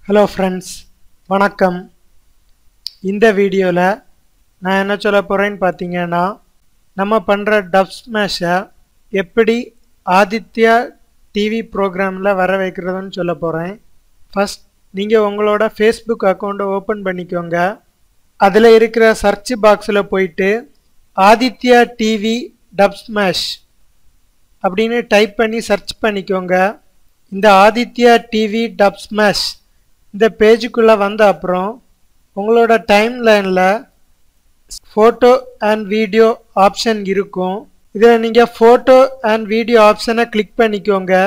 hello friends வணக்கம் இந்த வீடியோவில் நான் என்ன சொல்ல போகிறேன்னு பார்த்தீங்கன்னா நம்ம பண்ணுற டப் ஸ்மேஷை எப்படி ஆதித்யா டிவி ப்ரோக்ராமில் வர வைக்கிறதுன்னு சொல்ல போகிறேன் ஃபஸ்ட் நீங்கள் உங்களோட ஃபேஸ்புக் அக்கௌண்ட்டை ஓப்பன் பண்ணிக்கோங்க அதில் இருக்கிற சர்ச் பாக்ஸில் போயிட்டு ஆதித்யா டிவி டப் ஸ்மேஷ் அப்படின்னு டைப் பண்ணி சர்ச் பண்ணிக்கோங்க இந்த ஆதித்யா டிவி டப் ஸ்மேஷ் இந்த பேஜுக்குள்ளே வந்த அப்புறம் உங்களோட டைம் லைனில் ஃபோட்டோ அண்ட் வீடியோ ஆப்ஷன் இருக்கும் இதில் நீங்கள் ஃபோட்டோ அண்ட் வீடியோ ஆப்ஷனை கிளிக் பண்ணிக்கோங்க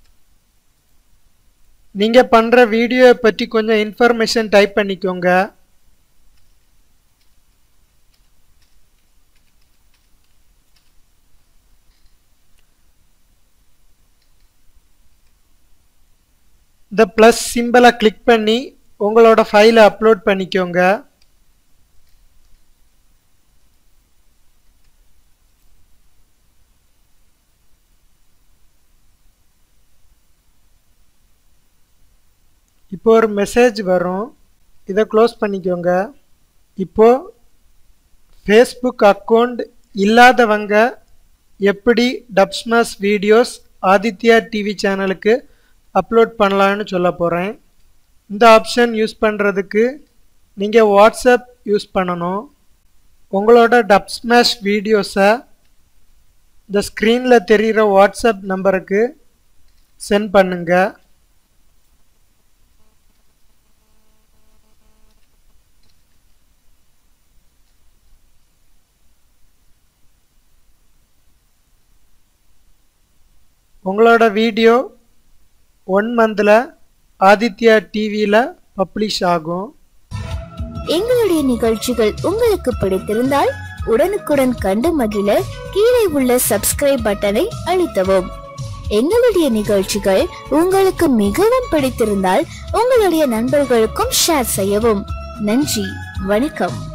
நீங்கள் பண்ணுற வீடியோவை பற்றி கொஞ்சம் இன்ஃபர்மேஷன் டைப் பண்ணிக்கோங்க இந்த ப்ளஸ் சிம்பிளை கிளிக் பண்ணி உங்களோட ஃபைலை அப்லோட் பண்ணிக்கோங்க இப்போ ஒரு மெசேஜ் வரும் இதை க்ளோஸ் பண்ணிக்கோங்க இப்போ ஃபேஸ்புக் அக்கௌண்ட் இல்லாதவங்க எப்படி டப்ஸ்மாஸ் வீடியோஸ் ஆதித்யா டிவி சேனலுக்கு அப்லோட் பண்ணலான்னு சொல்ல போகிறேன் இந்த ஆப்ஷன் யூஸ் பண்ணுறதுக்கு நீங்கள் வாட்ஸ்அப் யூஸ் பண்ணணும் உங்களோட டப் ஸ்மாஷ் வீடியோஸை இந்த ஸ்க்ரீனில் தெரிகிற வாட்ஸ்அப் நம்பருக்கு சென்ட் பண்ணுங்க உங்களோட வீடியோ ஒன் மந்தில் ஆதித்யா டிவியில் பப்ளிஷ் ஆகும் எங்களுடைய நிகழ்ச்சிகள் உங்களுக்கு பிடித்திருந்தால் உடனுக்குடன் கண்டு மகிழ கீழே உள்ள சப்ஸ்கிரைப் பட்டனை அழுத்தவும் எங்களுடைய நிகழ்ச்சிகள் உங்களுக்கு மிகவும் பிடித்திருந்தால் உங்களுடைய நண்பர்களுக்கும் ஷேர் செய்யவும் நன்றி வணக்கம்